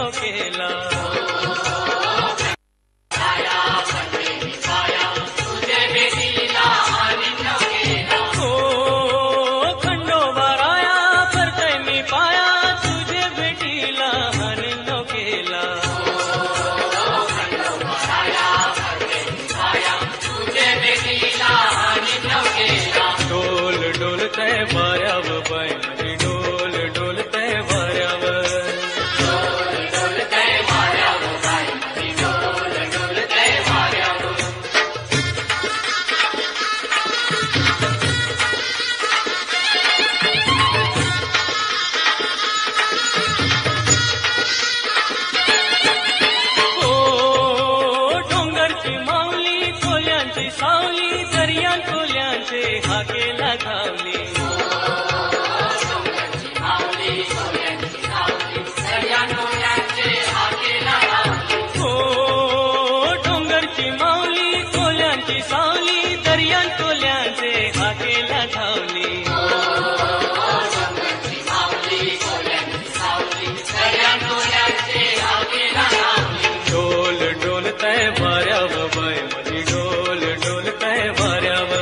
नोकेला ओ खंडोबाराया पर त्यांनी पाया तुझे भेटीला हन नोकेला डोल डोलतय वाऱ्याव बाय माझी डोल डोलतय वाऱ्याव ओ डोंगरची माऊली खोल्यांची सावली दर्या खोल्यांचे हाकेला धावली ओ डोंगरची माऊली खोल्यांची सावली दर्या खोल्यांचे हाकेला धावली डोल डोलतय वाऱ्याव बाय माझी डोल डोलतय वाऱ्याव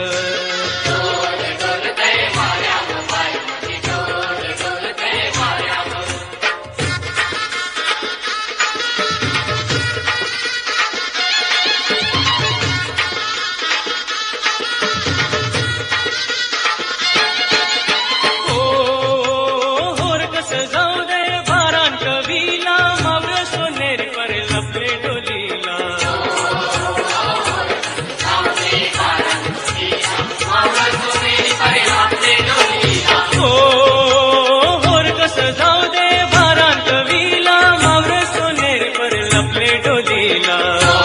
ओ होर कस जाऊ दे भारान कवीला मावर सोनेर पर लपले डोलीला ओ होर कस जाऊ दे भारान कवीला मावर सोनेर पर लपले डोलीला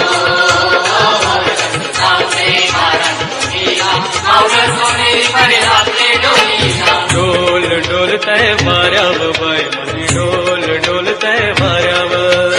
डोल डोलतय वाऱ्याव बाय माझी डोल डोलतय वाऱ्याव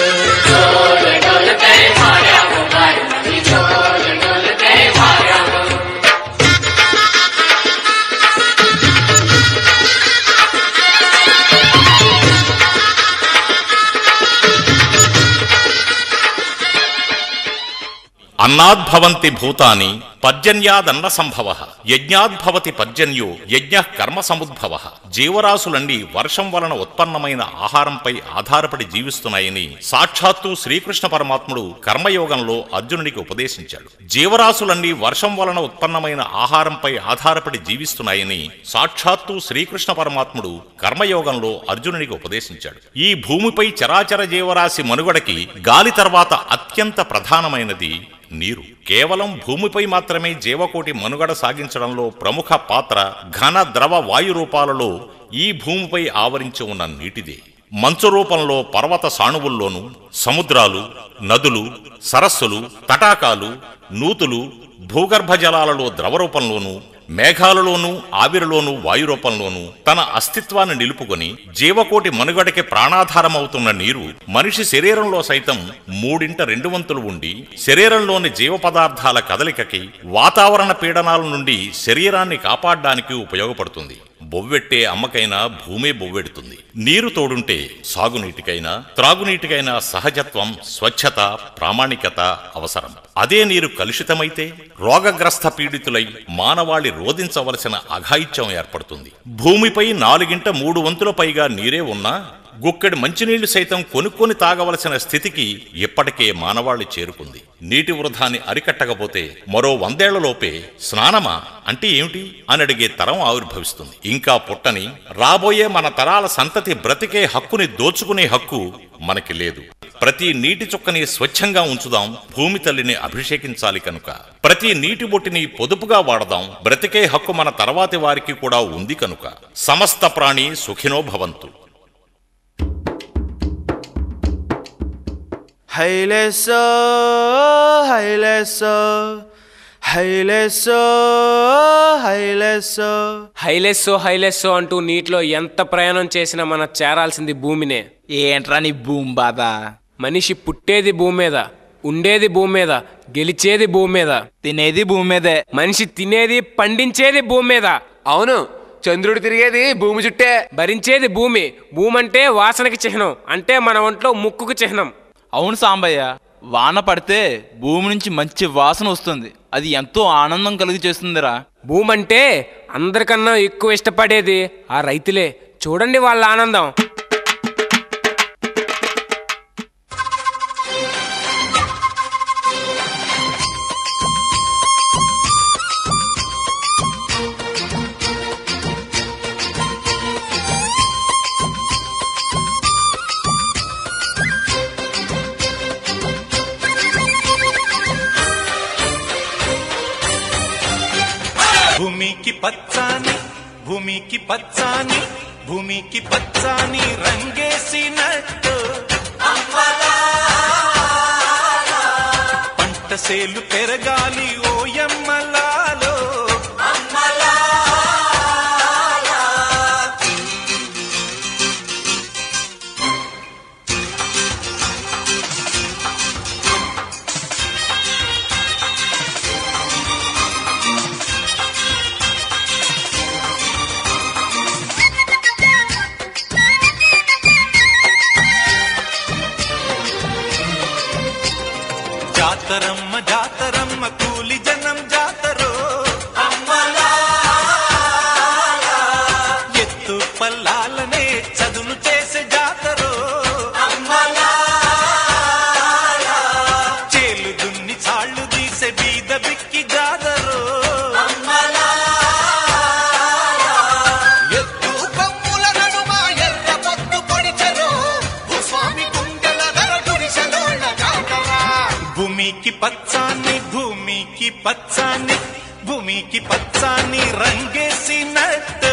అన్నాద్భవంతి భూతాని పర్జన్యాదన్న సంభవ యజ్ఞాద్భవతి పర్జన్యో యజ్ఞ కర్మ సముద్భవ జీవరాశులన్నీ వర్షం వలన ఉత్పన్నమైన ఆహారంపై ఆధారపడి జీవిస్తున్నాయని సాక్షాత్తు శ్రీకృష్ణ పరమాత్ముడు కర్మయోగంలో అర్జునుడికి ఉపదేశించాడు జీవరాశులన్నీ వర్షం వలన ఉత్పన్నమైన ఆహారంపై ఆధారపడి జీవిస్తున్నాయని సాక్షాత్తు శ్రీకృష్ణ పరమాత్ముడు కర్మయోగంలో అర్జునుడికి ఉపదేశించాడు ఈ భూమిపై చరాచర జీవరాశి మనుగడకి గాలి తర్వాత అత్యంత ప్రధానమైనది నీరు కేవలం భూమిపై మాత్రమే జీవకోటి మనుగడ సాగించడంలో ప్రముఖ పాత్ర ఘన ద్రవ వాయు రూపాలలో ఈ భూమిపై ఆవరించి ఉన్న నీటిదే మంచు రూపంలో పర్వత సాణువుల్లోనూ సముద్రాలు నదులు సరస్సులు తటాకాలు నూతులు భూగర్భ జలాలలో ద్రవ రూపంలోనూ మేఘాలలోనూ ఆవిరిలోనూ వాయు రూపంలోనూ తన అస్తిత్వాన్ని నిలుపుకొని జీవకోటి మనుగడకి ప్రాణాధారమవుతున్న నీరు మనిషి శరీరంలో సైతం మూడింట రెండు వంతులు ఉండి శరీరంలోని జీవ పదార్థాల కదలికకి వాతావరణ పీడనాల నుండి శరీరాన్ని కాపాడడానికి ఉపయోగపడుతుంది బొవ్వెట్టే అమ్మకైనా భూమే బొవ్వెడుతుంది నీరు తోడుంటే సాగునీటికైనా త్రాగునీటికైనా సహజత్వం స్వచ్ఛత ప్రామాణికత అవసరం అదే నీరు కలుషితమైతే రోగగ్రస్త పీడితులై మానవాళి రోధించవలసిన అఘాయిత్యం ఏర్పడుతుంది భూమిపై నాలుగింట మూడు వంతుల పైగా నీరే ఉన్నా గుక్కెడు మంచినీళ్లు సైతం కొనుక్కొని తాగవలసిన స్థితికి ఇప్పటికే మానవాళి చేరుకుంది నీటి వృధాన్ని అరికట్టకపోతే మరో వందేళ్లలోపే స్నానమా అంటే ఏమిటి అని అడిగే తరం ఆవిర్భవిస్తుంది ఇంకా పుట్టని రాబోయే మన తరాల సంతతి బ్రతికే హక్కుని దోచుకునే హక్కు మనకి లేదు ప్రతి నీటి చుక్కని స్వచ్ఛంగా ఉంచుదాం భూమి తల్లిని అభిషేకించాలి కనుక ప్రతి నీటి బొట్టిని పొదుపుగా వాడదాం బ్రతికే హక్కు మన తర్వాతి వారికి కూడా ఉంది కనుక సమస్త ప్రాణి సుఖినో భవంతు హైలెసో హైలెసో హైలెసో హైలెసో హైలెస్సో హైలెస్సో అంటూ నీటిలో ఎంత ప్రయాణం చేసినా మన చేరాల్సింది భూమినే ఏంట్రా నీ భూమి బాధ మనిషి పుట్టేది భూమి మీద ఉండేది భూమి మీద గెలిచేది భూమి మీద తినేది భూమి మీదే మనిషి తినేది పండించేది భూమి మీద అవును చంద్రుడు తిరిగేది భూమి చుట్టే భరించేది భూమి భూమి అంటే వాసనకి చిహ్నం అంటే మన ఒంట్లో ముక్కుకు చిహ్నం అవును సాంబయ్య వాన పడితే భూమి నుంచి మంచి వాసన వస్తుంది అది ఎంతో ఆనందం కలుగు చేస్తుందిరా భూమి అంటే అందరికన్నా ఎక్కువ ఇష్టపడేది ఆ రైతులే చూడండి వాళ్ళ ఆనందం భూమికి పచ్చాని భూమికి పచ్చాని భూమికి పచ్చాని రంగేసినట్టు పంట సేలు పెరగాలి ఓయమ్మలాలో జాతరమ్మ జాతరమ్మ కూలి జనం జాతరో ఎత్తు పల్లాలనే చదును చేసే జాతరో చేలు దున్ని చాళ్ళు తీసే బీద బిక్కి జాతరో ఎత్తు బొమ్ముల నడుమ ఎర్ర పొత్తు పొడిచెను భూస్వామి గుండెల దరడుడిసెలోన జాతరా భూమికి పచ్చాని భూమికి పచ్చాని భూమికి పచ్చాని రంగేసినట్టు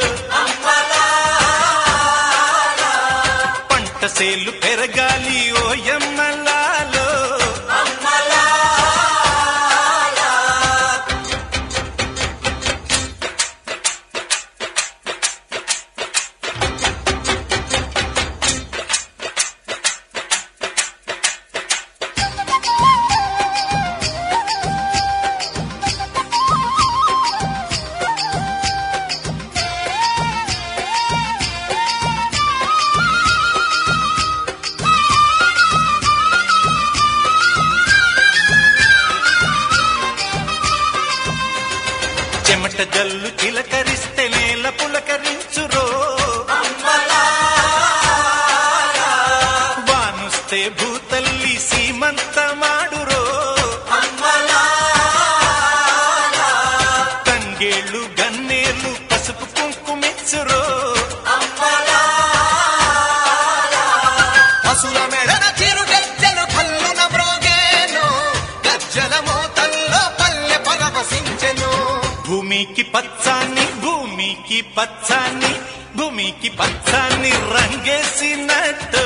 పంట సేలు పెరగాలి ఓయమ్మలాలో చెమట జల్లు చిలకరిస్తే నేల పులకరించురో వానుస్తే భూతల్లి సీమంతమాడురో తంగేళ్ళు గన్నేళ్ళు పసుపు కుంకుమిచ్చురో పశుల మెడన చిరు గజ్జలు కల్లున మ్రోగేను గజ్జల మోతల్లో పల్లె పరవశించెను భూమికి పచ్చాని భూమికి పచ్చాని భూమికి పచ్చాని రంగేసినట్టు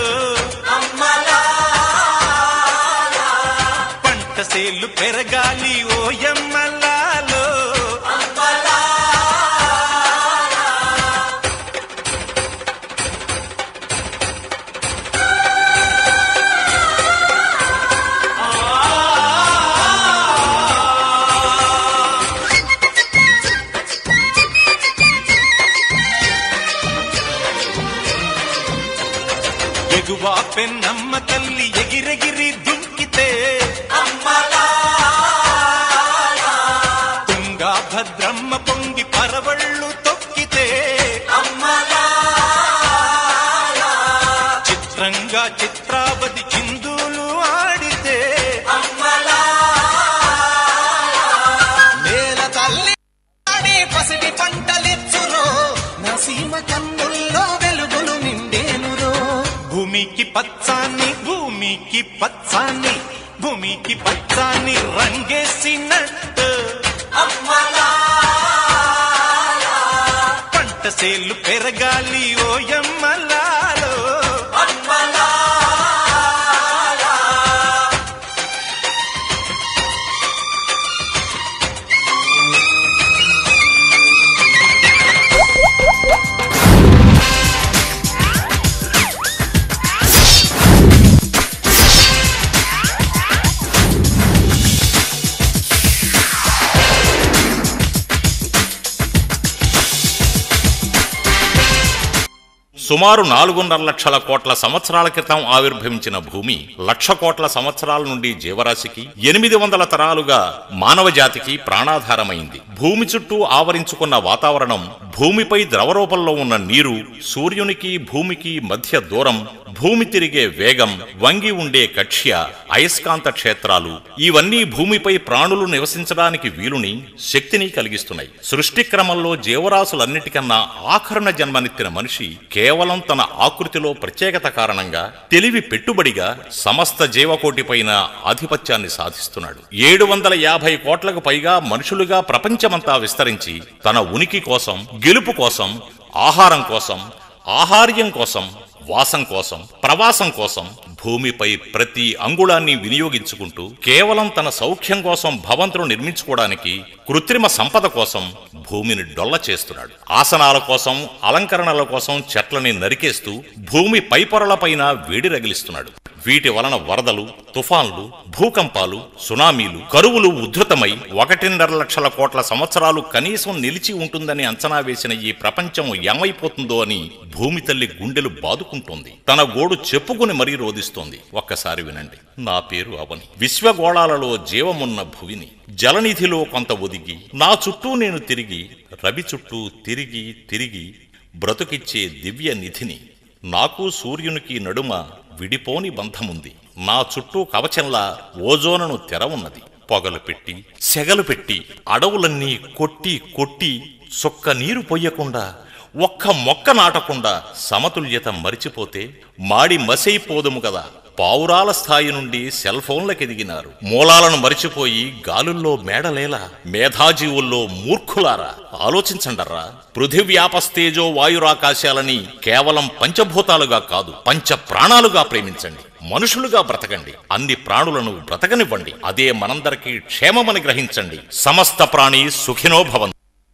పంట సేలు పెరగాలి ఓయమ్మలాలో ఎగువా పెన్నమ్మ తల్లి ఎగిరెగిరి దుంకితే తుంగా భద్రమ్మ పొంగి పరవళ్ళు తొక్కితే చిత్రంగా చిత్రావతి చిందులు ఆడితే నేల తల్లి ఆడి పసిడి పంటలిచ్చురో నసీమ కన్నుల్లో వెలుగులు నిండేనురో భూమికి పచ్చాని భూమికి పచ్చాని భూమికి పచ్చాని రంగేసినట్టు పంట సేలు పెరగాలి ఓయమ్మలాలో సుమారు నాలుగున్నర లక్షల కోట్ల సంవత్సరాల క్రితం ఆవిర్భవించిన భూమి లక్ష కోట్ల సంవత్సరాల నుండి జీవరాశికి ఎనిమిది వందల తరాలుగా మానవ జాతికి ప్రాణాధారమైంది భూమి చుట్టూ ఆవరించుకున్న వాతావరణం భూమిపై ద్రవరూపంలో ఉన్న నీరు సూర్యునికి భూమికి మధ్య దూరం భూమి తిరిగే వేగం వంగి ఉండే కక్ష్య అయస్కాంత క్షేత్రాలు ఇవన్నీ భూమిపై ప్రాణులు నివసించడానికి వీలుని శక్తిని కలిగిస్తున్నాయి సృష్టి క్రమంలో జీవరాశులన్నిటికన్నా ఆఖరణ జన్మనెత్తిన మనిషి కేవలం తన ఆకృతిలో ప్రత్యేకత కారణంగా తెలివి పెట్టుబడిగా సమస్త జీవకోటి పైన ఆధిపత్యాన్ని సాధిస్తున్నాడు ఏడు వందల యాభై కోట్లకు పైగా మనుషులుగా ప్రపంచమంతా విస్తరించి తన ఉనికి కోసం గెలుపు కోసం ఆహారం కోసం ఆహార్యం కోసం వాసం కోసం ప్రవాసం కోసం భూమిపై ప్రతి అంగుళాన్ని వినియోగించుకుంటూ కేవలం తన సౌఖ్యం కోసం భవంతులు నిర్మించుకోవడానికి కృత్రిమ సంపద కోసం భూమిని డొల్ల చేస్తున్నాడు ఆసనాల కోసం అలంకరణల కోసం చెట్లని నరికేస్తూ భూమి పైపొరలపైన వేడి రగిలిస్తున్నాడు వీటి వలన వరదలు తుఫాన్లు భూకంపాలు సునామీలు కరువులు ఉద్ధృతమై ఒకటిన్నర లక్షల కోట్ల సంవత్సరాలు కనీసం నిలిచి ఉంటుందని అంచనా వేసిన ఈ ప్రపంచం ఏమైపోతుందో అని భూమి తల్లి గుండెలు బాదుకుంటోంది తన గోడు చెప్పుకుని మరీ రోధిస్తోంది ఒక్కసారి వినండి నా పేరు అవని విశ్వగోళాలలో జీవమున్న భువిని జలనిధిలో కొంత ఒదిగి నా చుట్టూ నేను తిరిగి రవి చుట్టూ తిరిగి తిరిగి బ్రతుకిచ్చే దివ్య నిధిని నాకు సూర్యునికి నడుమ విడిపోని బంధముంది నా చుట్టూ కవచంలా ఓజోనను తెర ఉన్నది పొగలు పెట్టి సెగలు పెట్టి అడవులన్నీ కొట్టి కొట్టి చొక్క నీరు పొయ్యకుండా ఒక్క మొక్క నాటకుండా సమతుల్యత మరిచిపోతే మాడి మసైపోదుము కదా పావురాల స్థాయి నుండి సెల్ ఫోన్లకు ఎదిగినారు మూలాలను మరిచిపోయి గాలుల్లో మేడలేలా మేధాజీవుల్లో మూర్ఖులారా ఆలోచించండర్రా పృథివ్యాపస్తేజో వాయురాకాశాలని కేవలం పంచభూతాలుగా కాదు పంచ ప్రాణాలుగా ప్రేమించండి మనుషులుగా బ్రతకండి అన్ని ప్రాణులను బ్రతకనివ్వండి అదే మనందరికీ క్షేమమని గ్రహించండి సమస్త ప్రాణి సుఖినో భవంతు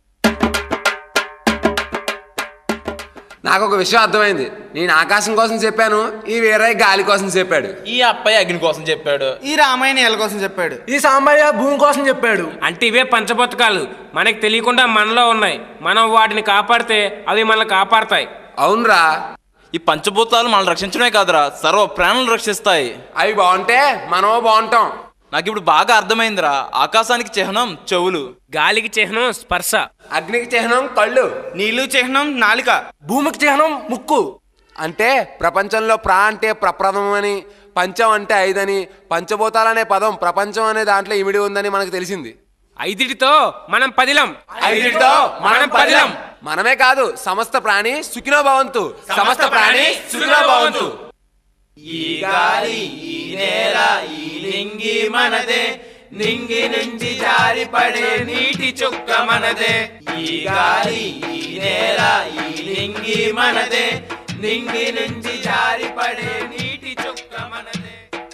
నాకు ఒక విషయం అర్థమైంది నేను ఆకాశం కోసం చెప్పాను ఈ వీరయ్య గాలి కోసం చెప్పాడు ఈ అబ్బాయి అగ్ని కోసం చెప్పాడు ఈ రామాయణ ఏళ్ళ కోసం చెప్పాడు ఈ సాంబయ్య భూమి కోసం చెప్పాడు అంటే ఇవే పంచభూతకాలు మనకి తెలియకుండా మనలో ఉన్నాయి మనం వాటిని కాపాడితే అవి మనల్ని కాపాడతాయి అవునరా ఈ పంచభూతాలు మనల్ని రక్షించడమే కాదురా సర్వ ప్రాణులను రక్షిస్తాయి అవి బాగుంటే మనమో బాగుంటాం నాకు ఇప్పుడు బాగా అర్థమైందిరా ఆకాశానికి చిహ్నం చెవులు గాలికి చిహ్నం స్పర్శ అగ్నికి చిహ్నం కళ్ళు నీళ్లు చిహ్నం నాలిక భూమికి చిహ్నం ముక్కు అంటే ప్రపంచంలో ప్రా అంటే ప్రప్రథమం అని పంచం అంటే ఐదని పంచభూతాలనే పదం ప్రపంచం అనే దాంట్లో ఇమిడి ఉందని మనకు తెలిసింది ఐదిటితో మనం పదిలం ఐదింటితో మనం పదిలం మనమే కాదు సమస్త ప్రాణి సుఖినో భవంతు సమస్త ప్రాణి సుఖినో భవంతు ఈ గాలి ఈ నేల ఈ నింగి మనదే నింగి నుంచి జారిపడే నీటి చుక్క మనదే ఈ గాలి ఈ నేల ఈ నింగి మనదే నింగి నుంచి జారిపడే నీటి చుక్క మనదే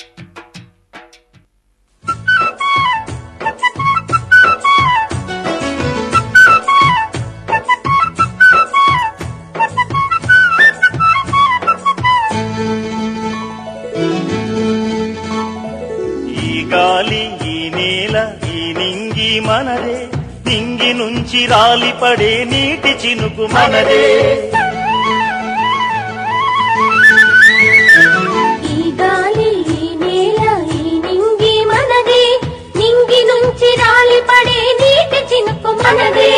ఈ గాలి ఈ నేల ఈ నింగి మనదే నింగి నుంచి రాలిపడే నీటి చినుకు మనదే ఈ గాలి ఈ నేల ఈ నింగి మనదే నింగి నుంచి రాలిపడే నీటి చినుకు మనదే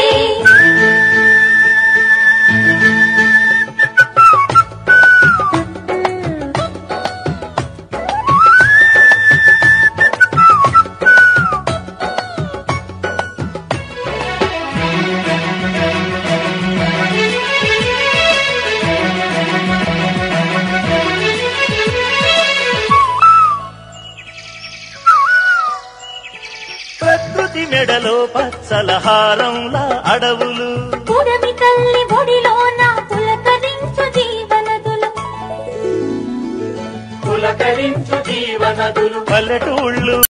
ప్రకృతి మెడలో పచ్చలహారంలా అడవులు పుడమి తల్లి ఒడిలోన పులకరించు జీవనదులు పులకరించు జీవనదులు పల్లెటూళ్ళు